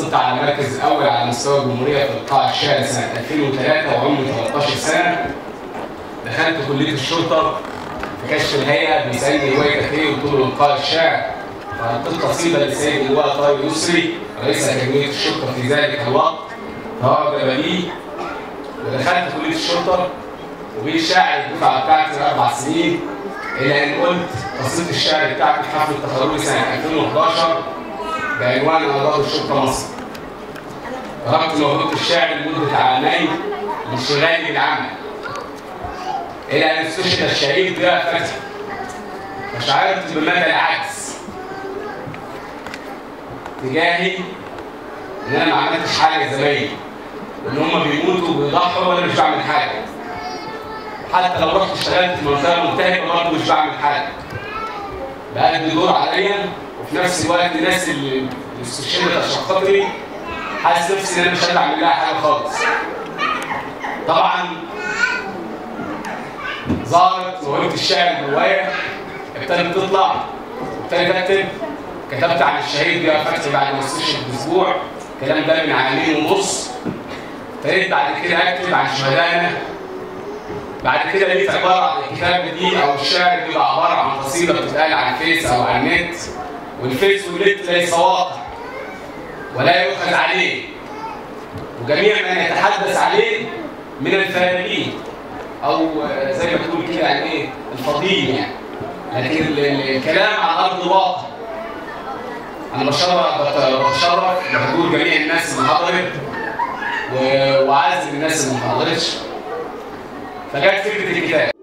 حصلت على المركز الاول على مستوى الجمهوريه في القاع الشعري سنه 2003 وعمري 13 سنه دخلت كليه الشرطه في كشف الهيئه بيسالني هوايتك ايه قلت له القاء الشعر فحطيت قصيده للسيد اللواء طارق يسري رئيس اكاديميه الشرطه في ذلك الوقت فاعجب بي ودخلت كليه الشرطه وبقيت شاعر الدفعه بتاعتي اربع سنين الى ان قلت قصيده الشعر بتاعتي في حفل تخرجي سنه 2011 بعنوان انظار الشرطه مصر. ضربت موهبه الشعر لمده عامين لانشغالي بالعمل. الى ان استشهد الشهيد ضياء فتحي. فشعرت بمدى العجز تجاهي ان انا ما عملتش حاجه زمايلي. وان هم بيموتوا وبيضحوا وانا مش بعمل حاجه. حتى لو رحت اشتغلت في منطقه ملتهبه برضه مش بعمل حاجه. بأدي دور عليا وفي نفس الوقت الناس اللي اللي استشهدت عشان خاطري حاسس نفسي ان انا مش قادر اعمل لها حاجه خالص. طبعا ظهرت موهبه الشعر جوايا ابتدت تطلع ابتديت اكتب كتبت عن الشهيد ضياء فتحي بعد ما استشهد باسبوع الكلام ده من عامين ونص ابتديت بعد كده اكتب عن شهدائنا بعد كده لقيت عباره عن الكتابه دي او الشعر بيبقى عباره عن قصيده بتتقال على الفيس او على النت والفيس والنت ليس واقع ولا يؤخذ عليه وجميع من يتحدث عليه من الفارغين او زي ما تقول كده يعني ايه الفضيل يعني لكن ال- ال- الكلام على ارض الواقع انا بشرف بتشرف بحضور جميع الناس اللي حضرت و- واعزم الناس اللي ما حضرتش فجت فكره الكتاب